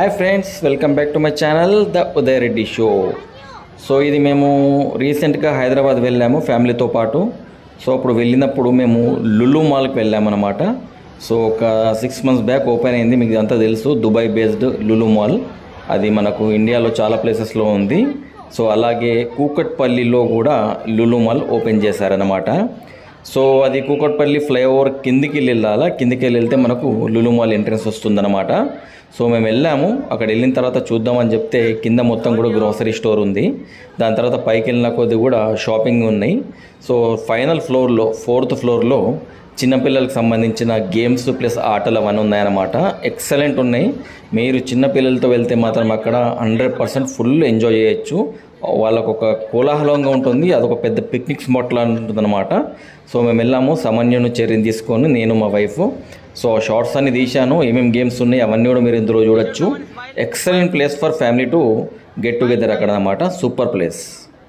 Hi friends welcome back to my channel the Uday Reddy show so ఇది మేము రీసెంట్గా హైదరాబాద్ వెళ్ళాము ఫ్యామిలీతో పాటు సో అప్పుడు వెళ్ళినప్పుడు మేము లులు మాల్కి వెళ్ళామన్నమాట సో ఒక సిక్స్ మంత్స్ బ్యాక్ ఓపెన్ అయింది మీకు అంతా తెలుసు దుబాయ్ బేస్డ్ లులు మాల్ అది మనకు ఇండియాలో చాలా ప్లేసెస్లో ఉంది సో అలాగే కూకట్పల్లిలో కూడా లులు మాల్ ఓపెన్ చేశారన్నమాట సో అది కూకట్పల్లి ఫ్లైఓవర్ కిందికి వెళ్ళాలా కిందికి వెళ్ళి వెళ్తే మనకు లులు మాల్ ఎంట్రన్స్ వస్తుందన్నమాట సో మేము వెళ్ళాము అక్కడ వెళ్ళిన తర్వాత చూద్దామని చెప్తే కింద మొత్తం కూడా గ్రోసరీ స్టోర్ ఉంది దాని తర్వాత పైకి వెళ్ళిన కొద్ది కూడా షాపింగ్ ఉన్నాయి సో ఫైనల్ ఫ్లోర్లో ఫోర్త్ ఫ్లోర్లో చిన్నపిల్లలకు సంబంధించిన గేమ్స్ ప్లస్ ఆటలు అవన్నీ ఉన్నాయన్నమాట ఎక్సలెంట్ ఉన్నాయి మీరు చిన్నపిల్లలతో వెళ్తే మాత్రం అక్కడ హండ్రెడ్ పర్సెంట్ ఫుల్ ఎంజాయ్ చేయొచ్చు వాళ్ళకు ఒక కోలాహలంగా ఉంటుంది అదొక పెద్ద పిక్నిక్ స్పాట్ లా ఉంటుందన్నమాట సో మేము వెళ్ళాము సమన్యును చర్యను తీసుకొని నేను మా వైఫ్ సో షార్ట్స్ అన్ని తీశాను ఏమేమి గేమ్స్ ఉన్నాయి అవన్నీ కూడా మీరు ఇందులో చూడొచ్చు excellent place for family to get together అక్కడ అనమాట super place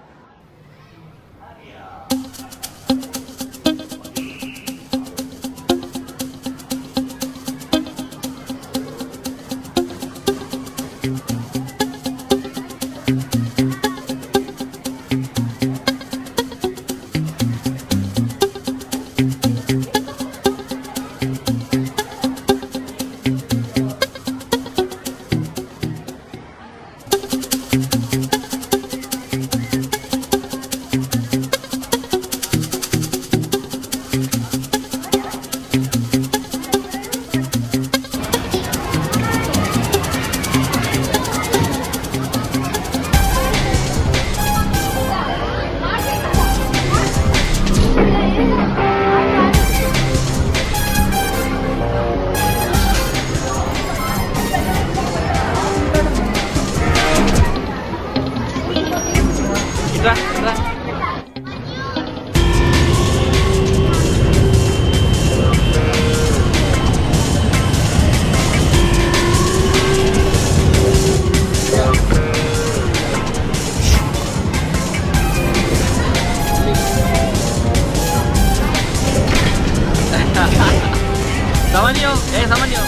Samanyo, eh Samanyo.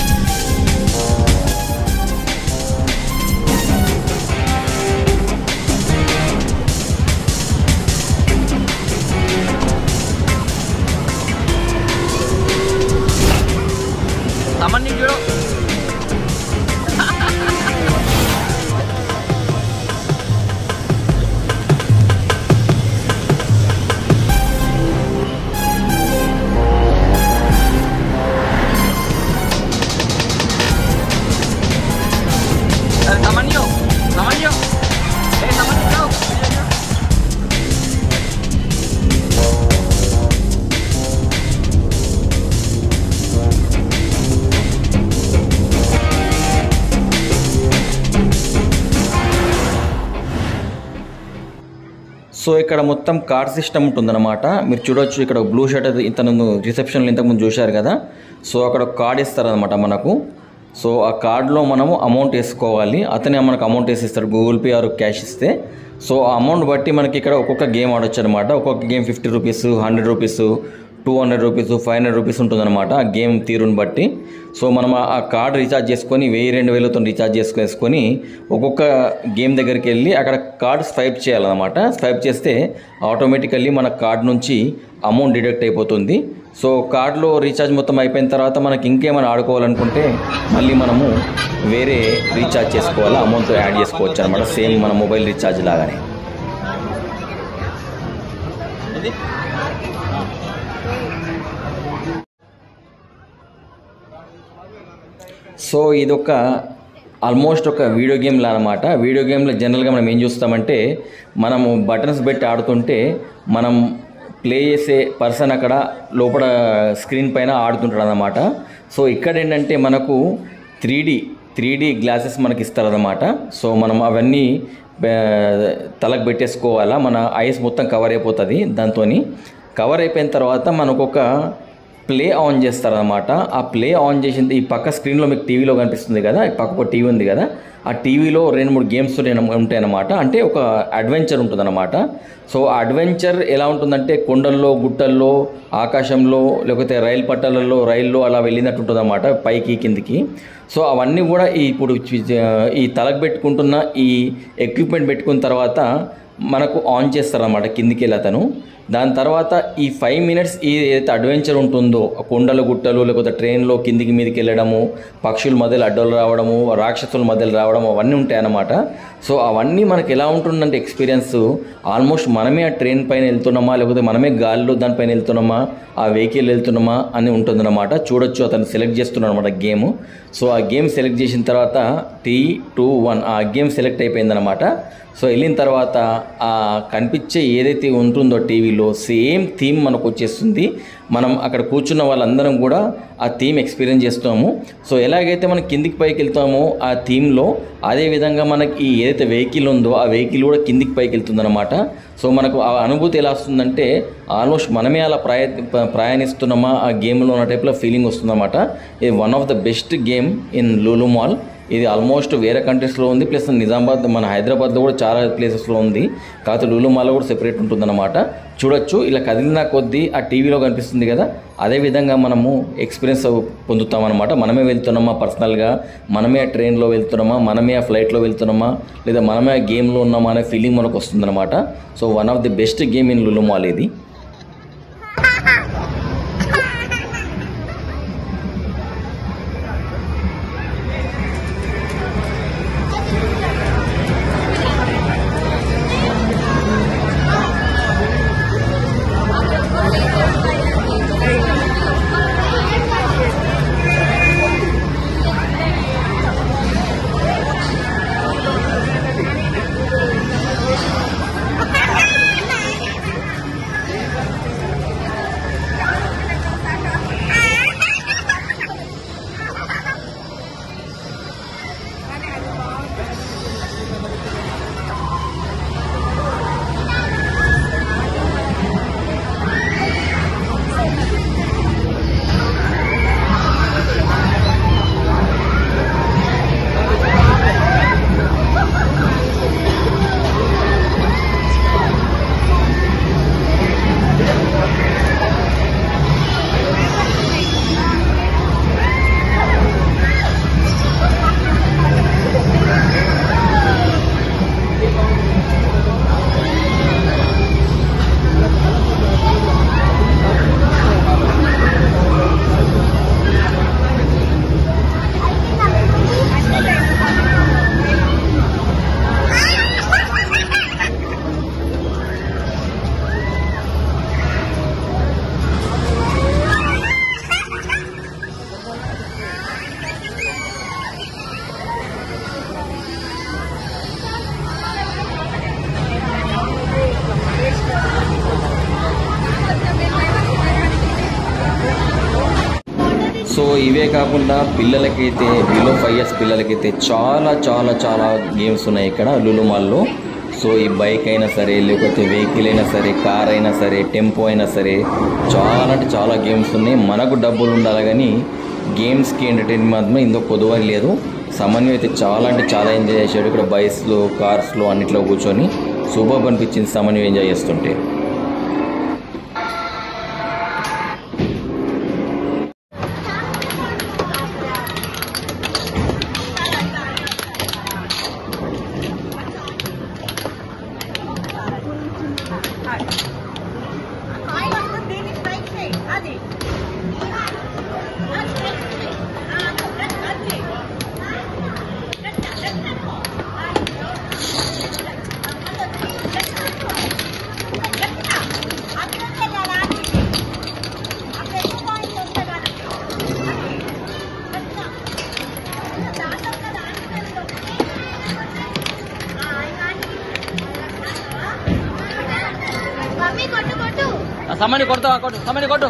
Samanyo చూడు Eh, Samanyo, Samanyo. Eh Samanyo. So ఇక్కడ మొత్తం కార్డ్ సిస్టమ్ ఉంటుందన్నమాట మీరు చూడొచ్చు ఇక్కడ బ్లూ షర్ట్ అది ఇతను రిసెప్షన్లో ఇంతకుముందు చూశారు కదా సో అక్కడ ఒక కార్డ్ ఇస్తారనమాట మనకు సో ఆ కార్డులో మనము అమౌంట్ వేసుకోవాలి అతనే మనకు అమౌంట్ వేసి ఇస్తాడు గూగుల్ పే ఆర్ క్యాష్ ఇస్తే సో ఆ అమౌంట్ బట్టి మనకి ఇక్కడ ఒక్కొక్క గేమ్ ఆడొచ్చు అనమాట ఒక్కొక్క game fifty rupees hundred rupees two hundred rupees five hundred rupees ఉంటుందన్నమాట ఆ గేమ్ తీరుని బట్టి సో మనం ఆ- ఆ కార్డ్ రీఛార్జ్ చేసుకొని వెయ్యి రెండు వేలతో రీఛార్జ్ చేసుకొని ఒక్కొక్క గేమ్ దగ్గరికి వెళ్ళి అక్కడ కార్డ్ స్వైప్ చేయాలన్నమాట స్వైప్ చేస్తే ఆటోమేటికల్లీ మన కార్డ్ నుంచి అమౌంట్ డిడక్ట్ అయిపోతుంది సో కార్డులో రీఛార్జ్ మొత్తం అయిపోయిన తర్వాత మనకి ఇంకేమైనా ఆడుకోవాలనుకుంటే మళ్ళీ మనము వేరే రీఛార్జ్ చేసుకోవాలి అమౌంట్ యాడ్ చేసుకోవచ్చు అనమాట సేమ్ మన మొబైల్ రీఛార్జ్ లాగానే ఇది సో ఇదొక ఆల్మోస్ట్ ఒక వీడియో గేమ్లా అనమాట వీడియో గేమ్లో జనరల్గా మనం ఏం చూస్తామంటే మనము బటన్స్ పెట్టి ఆడుతుంటే మనం ప్లే చేసే పర్సన్ అక్కడ లోపల స్క్రీన్ పైన ఆడుతుంటాడు అనమాట సో ఇక్కడ ఏంటంటే మనకు three D three D glasses మనకి ఇస్తారన్నమాట సో మనం అవన్నీ ఆ, తలకు పెట్టేసుకోవాలా మన ఐస్ మొత్తం కవర్ అయిపోతుంది దాంతో కవర్ అయిపోయిన తర్వాత మనకు ఒక ప్లే ఆన్ చేస్తారనమాట ఆ ప్లే ఆన్ చేసింది ఈ పక్క స్క్రీన్లో మీకు టీవీలో కనిపిస్తుంది కదా ఈ పక్క ఒక టీవీ ఉంది కదా ఆ టీవీలో రెండు మూడు గేమ్స్ ఉంటాయన్నమాట అంటే ఒక అడ్వెంచర్ ఉంటుందన్నమాట సో ఆ అడ్వెంచర్ ఎలా ఉంటుందంటే కొండల్లో గుట్టల్లో ఆకాశంలో లేకపోతే రైలు పట్టాలలో రైల్లో అలా వెళ్ళినట్టు ఉంటుందన్నమాట పైకి కిందికి సో అవన్నీ కూడా ఈ ఇప్పుడు చి- ఈ తలకు పెట్టుకుంటున్న ఈ ఎక్విప్మెంట్ పెట్టుకున్న తర్వాత మనకు ఆన్ చేస్తారన్నమాట కిందికి వెళ్ళి అతను దాని తర్వాత ఈ ఫైవ్ మినిట్స్ ఈ ఏదైతే అడ్వెంచర్ ఉంటుందో ఆ కొండలు గుట్టలు లేకపోతే ట్రైన్లో కిందికి మీదకి వెళ్ళడము పక్షుల మధ్యలో అడ్డలు రావడము రాక్షసుల మధ్యలో రావడం అవన్నీ ఉంటాయన్నమాట సో అవన్నీ మనకి ఎలా ఉంటుందంటే ఎక్స్పీరియన్స్ ఆల్మోస్ట్ మనమే ఆ ట్రైన్ పైన వెళ్తున్నామా లేకపోతే మనమే గాలిలో దానిపైన వెళ్తున్నామా ఆ వెహికల్ వెళ్తున్నామా అని ఉంటుందన్నమాట చూడొచ్చు అతను సెలెక్ట్ చేస్తున్నాడు అనమాట గేమ్ సో ఆ గేమ్ సెలెక్ట్ చేసిన తర్వాత టీ టూ వన్ ఆ గేమ్ సెలెక్ట్ అయిపోయిందనమాట సో వెళ్ళిన తర్వాత ఆ కనిపించే ఏదైతే ఉంటుందో టీవీలో సేమ్ థీమ్ మనకు వచ్చేస్తుంది మనం అక్కడ కూర్చున్న వాళ్ళందరం కూడా ఆ థీమ్ ఎక్స్పీరియన్స్ చేస్తాము సో ఎలాగైతే మనం కిందికి పైకి వెళ్తామో ఆ థీమ్లో అదే విధంగా మనకి ఈ ఏదైతే వెహికల్ ఉందో ఆ వెహికల్ కూడా కిందికి పైకి వెళ్తుందన్నమాట సో మనకు ఆ అనుభూతి ఎలా వస్తుందంటే ఆల్మోస్ట్ మనమే అలా ప్రయ ప్రయాణిస్తున్నామా ఆ గేమ్లో ఉన్న టైప్లో ఫీలింగ్ వస్తుందన్నమాట ఇది one of the best game in Lulu mall ఇది ఆల్మోస్ట్ వేరే కంట్రీస్లో ఉంది ప్లస్ నిజామాబాద్ మన హైదరాబాద్లో కూడా చాలా ప్లేసెస్లో ఉంది కాకపోతే లూలు మాల్లో కూడా సెపరేట్ ఉంటుందన్నమాట చూడొచ్చు ఇలా కదిలిన కొద్దీ ఆ టీవీలో కనిపిస్తుంది కదా అదే విధంగా మనము ఎక్స్పీరియన్స్ పొందుతామన్నమాట మనమే వెళ్తున్నామా పర్సనల్గా మనమే ఆ ట్రైన్లో వెళ్తున్నామా మనమే ఆ ఫ్లైట్లో వెళ్తున్నామా లేదా మనమే ఆ గేమ్లో ఉన్నామా అనే ఫీలింగ్ మనకు వస్తుందన్నమాట so one of the best game in Lulu mall ఇది సో ఇవే కాకుండా పిల్లలకైతే బిలో ఫైవ్ ఇయర్స్ పిల్లలకైతే చాలా చాలా చాలా గేమ్స్ ఉన్నాయి ఇక్కడ లులు మాల్లో సో ఈ బైక్ అయినా సరే లేకపోతే వెహికల్ అయినా సరే కార్ అయినా సరే టెంపో అయినా సరే చాలా అంటే చాలా గేమ్స్ ఉన్నాయి మనకు డబ్బులు ఉండాలి కానీ గేమ్స్కి ఎంటర్టైన్మెంట్ మాత్రం ఇందులో కొదువని లేదు సమన్వయం అయితే చాలా అంటే చాలా ఎంజాయ్ చేశాడు ఇక్కడ బైక్స్లో కార్స్లో అన్నిట్లో కూర్చొని సూపర్ అనిపించింది సమన్వయం ఎంజాయ్ చేస్తుంటే మమ్మీ కొట్టు కొట్టు సమని కొడతావా కొట్టు సమని కొట్టు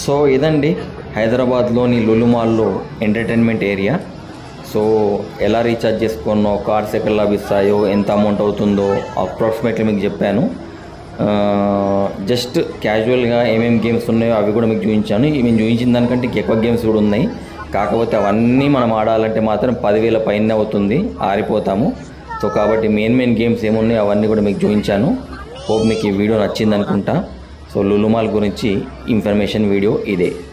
సో ఇదండి హైదరాబాద్లోని లులుమాల్లో ఎంటర్టైన్మెంట్ ఏరియా సో ఎలా రీఛార్జ్ చేసుకున్నో కార్స్ ఎక్కడ లభిస్తాయో ఎంత అమౌంట్ అవుతుందో అప్రాక్సిమేట్లీ మీకు చెప్పాను జస్ట్ క్యాజువల్గా ఏమేమి గేమ్స్ ఉన్నాయో అవి కూడా మీకు చూపించాను ఇవి మేము చూపించిన దానికంటే ఇంకా ఎక్కువ గేమ్స్ కూడా ఉన్నాయి కాకపోతే అవన్నీ మనం ఆడాలంటే మాత్రం పదివేల పైన అవుతుంది ఆరిపోతాము సో కాబట్టి మెయిన్ మెయిన్ గేమ్స్ ఏమున్నాయో అవన్నీ కూడా మీకు చూపించాను హోప్ మీకు ఈ వీడియో నచ్చింది అనుకుంటా సో లులుమాల్ గురించి ఇన్ఫర్మేషన్ వీడియో ఇదే